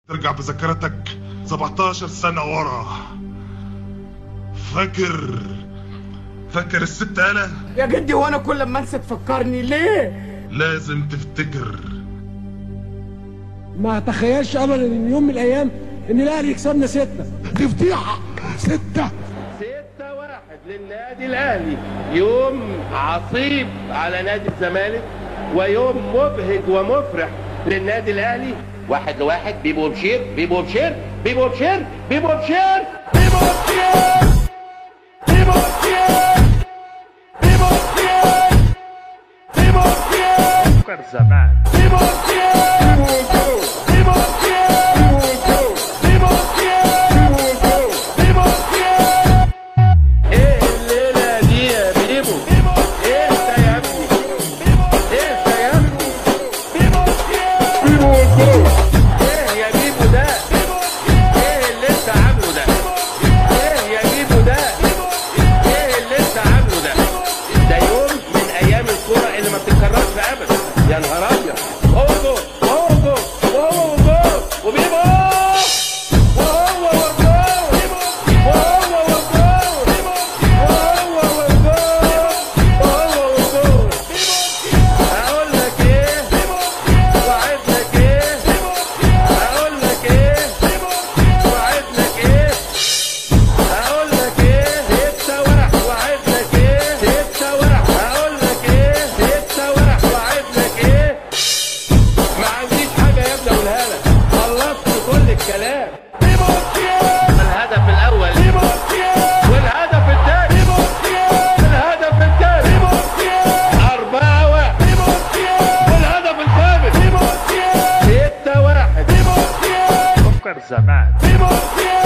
ترجع بذاكرتك 17 سنة ورا فاكر فاكر الست أنا يا جدي وانا كل ما انسى تفكرني ليه لازم تفتكر ما تخيلش ابدا ان يوم من الايام ان الاهلي يكسبنا سته دي فضيحه سته ستة واحد للنادي الأهلي يوم عصيب على نادي الزمالك ويوم مبهج ومفرح للنادي الأهلي واحد لواحد بيبو بشير بيبو بشير بيبو بشير بيبو بشير بيبو بشير بيبو بشير بيبو بشير بيبو بشير فكر زمان بيبو بشير بيبو بشير بيبو بشير بيبو بشير ايه الليلة دي يا بيبو ايه ده يا ابني ايه ده يا ابني ايه يا بيبو ده ايه اللي انت عامله ده ايه يا بيبو ده ايه اللي انت عامله ده ده يوم من ايام الكوره اللي ما بتتكررش ابدا يا نهار ابيض هو جول وهو جول وهو جول وبيبو وهو والجول وهو والجول وهو والجول وهو والجول هقول لك ايه وعد لك ايه هقول لك ايه وعد لك ايه هقول لك ايه انت ورح وعد لك ايه انت ورح هقول لك ايه انت ورح وعد لك ايه ما عنديش حاجه يا ابني اقولها لك خلصت كل الكلام الهدف الاول والهدف الثاني الهدف الثاني أربعة واحد والهدف الخامس ستة واحد فكر زمان بيبو